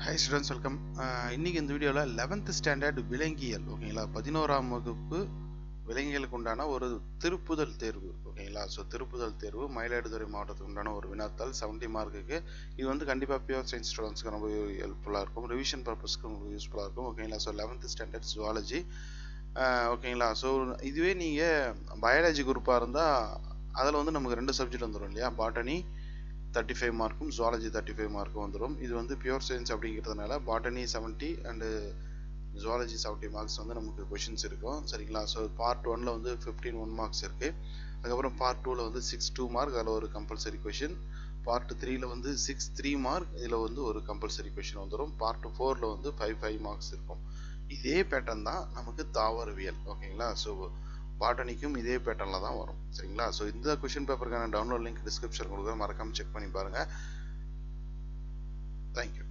high students welcome இன்னைக்கு இந்த வீடியோவில் லெவன்த் ஸ்டாண்டர்ட் விலங்கியல் ஓகேங்களா பதினோராம் வகுப்பு விலங்கியலுக்கு உண்டான ஒரு திருப்புதல் தேர்வு ஓகேங்களா ஸோ திருப்புதல் தேர்வு மயிலாடுதுறை மாவட்டத்துக்கு உண்டான ஒரு வினாத்தாள் செவன்ட்டி மார்க்குக்கு இது வந்து கண்டிப்பாக பியூர் சயின்ஸ் ஸ்டூடெண்ட்ஸ்க்கு ரொம்ப ஹெல்ப்ஃபுல்லாக இருக்கும் ரிவிஷன் பர்பஸ்க்கு உங்களுக்கு யூஸ்ஃபுல்லாக இருக்கும் ஓகேங்களா ஸோ லெவன்த் ஸ்டாண்டர்ட் ஜுவாலஜி ஓகேங்களா ஸோ இதுவே நீங்கள் பயாலஜி குரூப்பாக இருந்தால் அதில் வந்து நமக்கு ரெண்டு சப்ஜெக்ட் வந்துடும் இல்லையா பாட்டனி தேர்ட்டி ஃபைவ் மார்க்கும் ஜுவாலஜி தேர்ட்டி ஃபைவ் மார்க்கும் வந்துடும் இது வந்து பியூர் சயின்ஸ் அப்படிங்கிறதுனால botany seventy and zoology seventy marks வந்து நமக்கு கொஷின்ஸ் இருக்கும் சரிங்களா ஸோ பார்ட் ஒனில் வந்து ஃபிஃப்டீன் ஒன் மார்க்ஸ் இருக்குது அதுக்கப்புறம் பார்ட் டூவில் வந்து சிக்ஸ் டூ மார்க் அதில் ஒரு கம்பல்சரி கொஷின் பார்ட் த்ரீல வந்து சிக்ஸ் த்ரீ மார்க் இதில் வந்து ஒரு கம்பல்சரி கொஷின் வந்துடும் பார்ட் ஃபோரில் வந்து ஃபைவ் ஃபைவ் மார்க்ஸ் இருக்கும் இதே பேட்டர்ன் தான் நமக்கு தாவரவியல் ஓகேங்களா ஸோ பாட்டனிக்கும் இதே பேட்டர்னில் தான் வரும் சரிங்களா ஸோ இந்த கொஷின் பேப்பருக்கான டவுன்லோட் லிங்க் டிஸ்கிரிப்ஷன் கொடுக்குறேன் மறக்காமல் செக் பண்ணி பாருங்கள் தேங்க்யூ